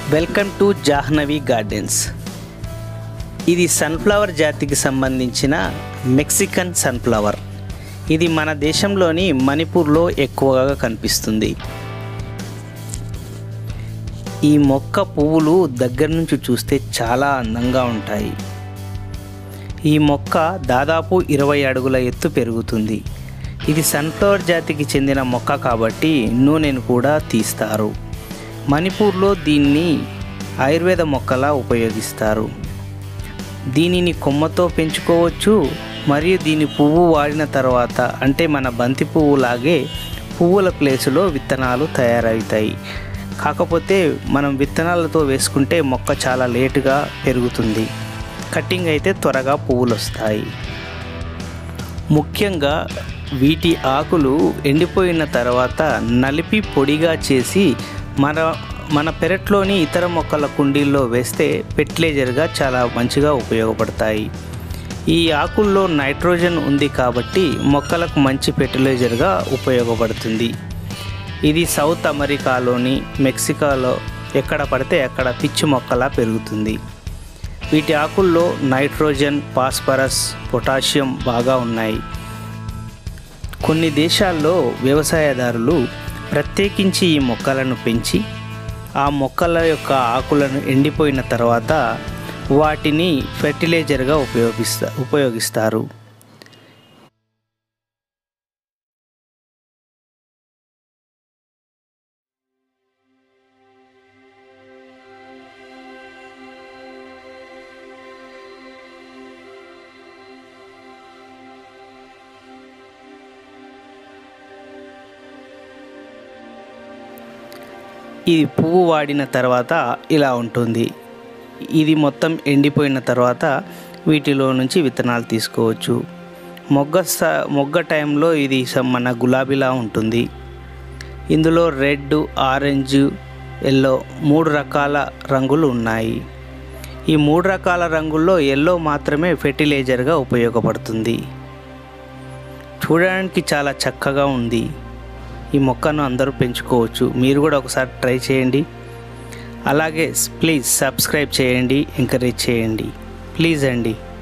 welcome to Jahnavi gardens ఇది sunflower జాతికి సంబంధించిన మెక్సికన్ సన్ఫ్లవర్ ఇది మన దేశంలోని మణిపూర్లో ఎక్కువగా కనిపిస్తుంది ఈ మొక్క పువ్వులు దగ్గర నుంచి చూస్తే చాలా అందంగా ఉంటాయి ఈ మొక్క దాదాపు ఇరవై అడుగుల ఎత్తు పెరుగుతుంది ఇది సన్ఫ్లవర్ జాతికి చెందిన మొక్క కాబట్టి నూనెను కూడా తీస్తారు మణిపూర్లో దీన్ని ఆయుర్వేద మొక్కలా ఉపయోగిస్తారు దీనిని కొమ్మతో పెంచుకోవచ్చు మరియు దీని పువ్వు వాడిన తర్వాత అంటే మన బంతి పువ్వులాగే పువ్వుల ప్లేసులో విత్తనాలు తయారవుతాయి కాకపోతే మనం విత్తనాలతో వేసుకుంటే మొక్క చాలా లేటుగా పెరుగుతుంది కటింగ్ అయితే త్వరగా పువ్వులు వస్తాయి ముఖ్యంగా వీటి ఆకులు ఎండిపోయిన తర్వాత నలిపి పొడిగా చేసి మన మన పెరట్లోని ఇతర మొక్కల కుండీల్లో వేస్తే ఫెర్టిలైజర్గా చాలా మంచిగా ఉపయోగపడతాయి ఈ ఆకుల్లో నైట్రోజన్ ఉంది కాబట్టి మొక్కలకు మంచి ఫెర్టిలైజర్గా ఉపయోగపడుతుంది ఇది సౌత్ అమెరికాలోని మెక్సికోలో ఎక్కడ పడితే అక్కడ పిచ్చి మొక్కలా పెరుగుతుంది వీటి ఆకుల్లో నైట్రోజన్ ఫాస్ఫరస్ పొటాషియం బాగా ఉన్నాయి కొన్ని దేశాల్లో వ్యవసాయదారులు ప్రత్యేకించి ఈ మొక్కలను పెంచి ఆ మొక్కల యొక్క ఆకులను ఎండిపోయిన తర్వాత వాటిని ఫెర్టిలైజర్గా ఉపయోగిస్తా ఉపయోగిస్తారు ఇది పువ్వు వాడిన తర్వాత ఇలా ఉంటుంది ఇది మొత్తం ఎండిపోయిన తర్వాత వీటిలో నుంచి విత్తనాలు తీసుకోవచ్చు మొగ్గ స మొగ్గ టైంలో ఇది స- మన గులాబీలా ఉంటుంది ఇందులో రెడ్ ఆరెంజ్ ఎల్లో మూడు రకాల రంగులు ఉన్నాయి ఈ మూడు రకాల రంగుల్లో ఎల్లో మాత్రమే ఫెర్టిలైజర్గా ఉపయోగపడుతుంది చూడడానికి చాలా చక్కగా ఉంది ఈ మొక్కను అందరూ పెంచుకోవచ్చు మీరు కూడా ఒకసారి ట్రై చేయండి అలాగే ప్లీజ్ సబ్స్క్రైబ్ చేయండి ఎంకరేజ్ చేయండి ప్లీజ్ అండి